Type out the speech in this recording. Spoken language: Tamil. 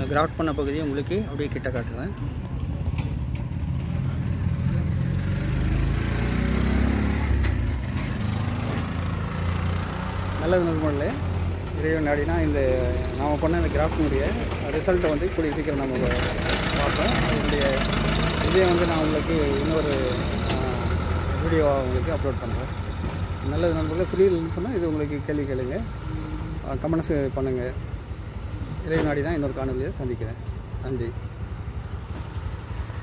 கிராஃப்ட் பண்ண பகுதியை உங்களுக்கு அப்படியே கிட்ட காட்டுறேன் நல்லது நண்பர்களே இறைவன் நாடினா இந்த நாம் பண்ண இந்த கிராஃப்டினுடைய ரிசல்ட்டை வந்து கூடிய சீக்கிரம் நம்ம பார்ப்போம் அதனுடைய இதை வந்து நான் உங்களுக்கு இன்னொரு வீடியோவாக உங்களுக்கு அப்லோட் பண்ணுறேன் நல்லது நண்பர்களே புரியலன்னு சொன்னால் இது உங்களுக்கு கேள்வி கேளுங்க கமெண்ட்ஸ் பண்ணுங்கள் இறைவன் நாடி தான் இன்னொரு காணொலியை சந்திக்கிறேன் நன்றி